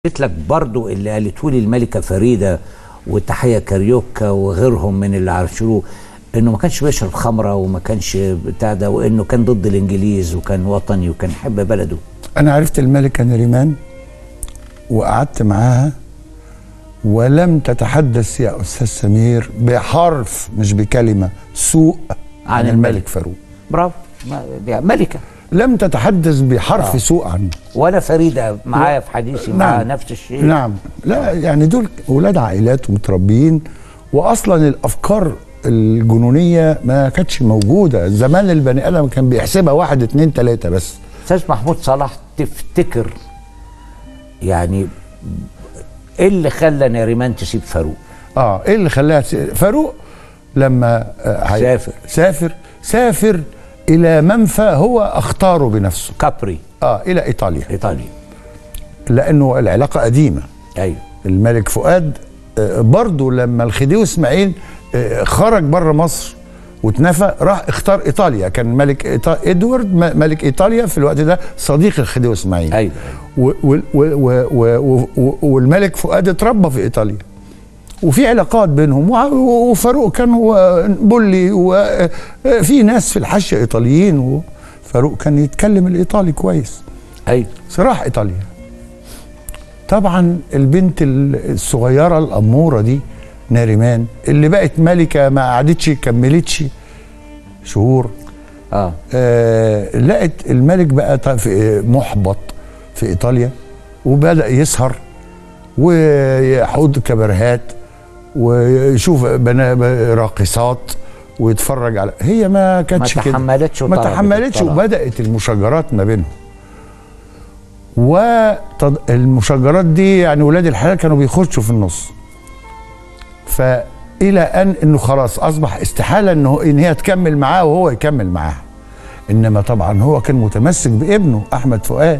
قلت لك برضو اللي قالته لي الملكه فريده وتحيه كاريوكا وغيرهم من اللي عاشروه انه ما كانش بيشرب خمره وما كانش بتاع ده وانه كان ضد الانجليز وكان وطني وكان يحب بلده انا عرفت الملكه نريمان وقعدت معاها ولم تتحدث يا استاذ سمير بحرف مش بكلمه سوء عن عن, الملك. الملك فاروق برافو ما- دي ملكه لم تتحدث بحرف آه. سوء عنه وانا فريده معايا في حديثي معاها نفس الشيء نعم لا يعني دول ولاد عائلات ومتربيين واصلا الافكار الجنونيه ما كانتش موجوده زمان البني ادم كان بيحسبها واحد اتنين تلاته بس استاذ محمود صلاح تفتكر يعني ايه اللي خلى ناريمان تسيب فاروق اه ايه اللي خلاها تس- فاروق لما آه هي- سافر. سافر سافر الى منفى هو اختاره بنفسه كابري اه الى ايطاليا ايطاليا لانه العلاقه قديمه ايوه الملك فؤاد آه، برضه لما الخديوي اسماعيل آه، خرج بره مصر واتنفى راح اختار ايطاليا كان ملك إيطا... ادوارد م- ملك ايطاليا في الوقت ده صديق الخديوي اسماعيل ايوه و... و... و... و... و... و... والملك فؤاد اتربى في ايطاليا وفي علاقات بينهم وع- و- وفاروق كان هو بولي وفي ناس في الحاشيه ايطاليين وفاروق كان يتكلم الايطالي كويس ايوه راح ايطاليا طبعا البنت الصغيره الاموره دي ناريمان اللي بقت ملكه ما قعدتش كملتش شهور اه آه لقت الملك بقى ط- في محبط في ايطاليا وبدا يسهر ويحوض كبرهات ويشوف بنا راقصات ويتفرج على هي ما كانتش ما كده تحملتش ما وطلبت تحملتش الطلاق. وبدات المشاجرات ما بينهم والمشاجرات دي يعني ولاد الحلال كانوا بيخشوا في النص فالى ان انه خلاص اصبح استحاله انه ان هي تكمل معاه وهو يكمل معاها انما طبعا هو كان متمسك بابنه احمد فؤاد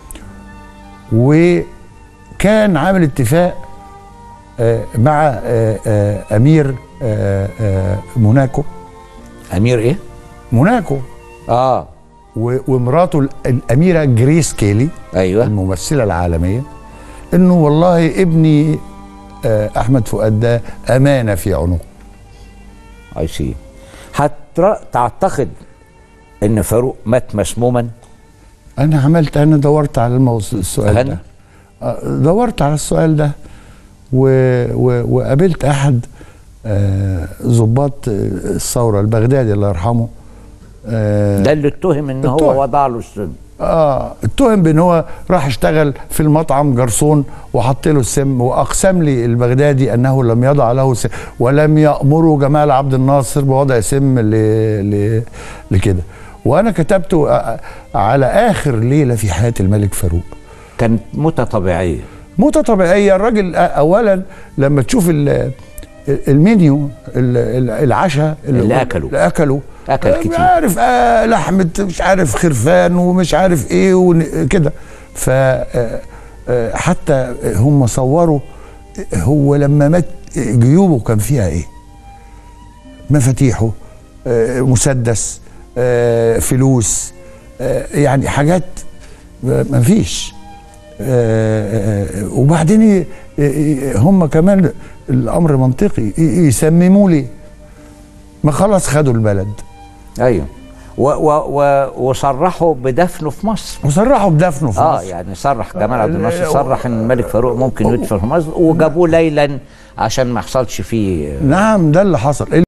وكان عامل اتفاق آه، مع آه، آه، امير آه، آه، موناكو امير ايه موناكو اه و- ومراته ال- الاميره جريس كيلي ايوه الممثله العالميه انه والله ابني آه، احمد فؤاد ده امانه في عنقه اي سي تعتقد ان فاروق مات مسموما انا عملت انا دورت على الموضوع السؤال غنى؟ ده آه، دورت على السؤال ده و... و... وقابلت احد آه، ضباط آه، الثوره البغدادي الله يرحمه آه، ده اللي اتهم ان اتهم. هو وضع له السم اه اتهم بان هو راح اشتغل في المطعم جرسون وحط له السم واقسم لي البغدادي انه لم يضع له سم ولم يامره جمال عبد الناصر بوضع سم ل... ل... لكده وانا كتبته آه، على اخر ليله في حياه الملك فاروق كانت موتة طبيعية موتة طبيعية الراجل أولا لما تشوف ال- المنيو ال- ال- العشاء اللي أكله. اللي أكله أكل آه، كتير. عارف آه لحمة مش عارف خرفان ومش عارف إيه ون- كده ف آه، آه، حتى هم صوروا هو لما مات جيوبه كان فيها إيه مفاتيحه آه، مسدس آه، فلوس آه، يعني حاجات ما فيش آه، آه، وبعدين ي- ي- هم كمان الامر منطقي ي- يسمموا لي ما خلاص خدوا البلد ايوه و و و وصرحوا بدفنه في مصر وصرحوا بدفنه في اه مصر يعني صرح جمال عبد الناصر آه، صرح ان الملك فاروق ممكن يدفن في مصر وجابوه ليلا عشان ما يحصلش فيه نعم ده اللي حصل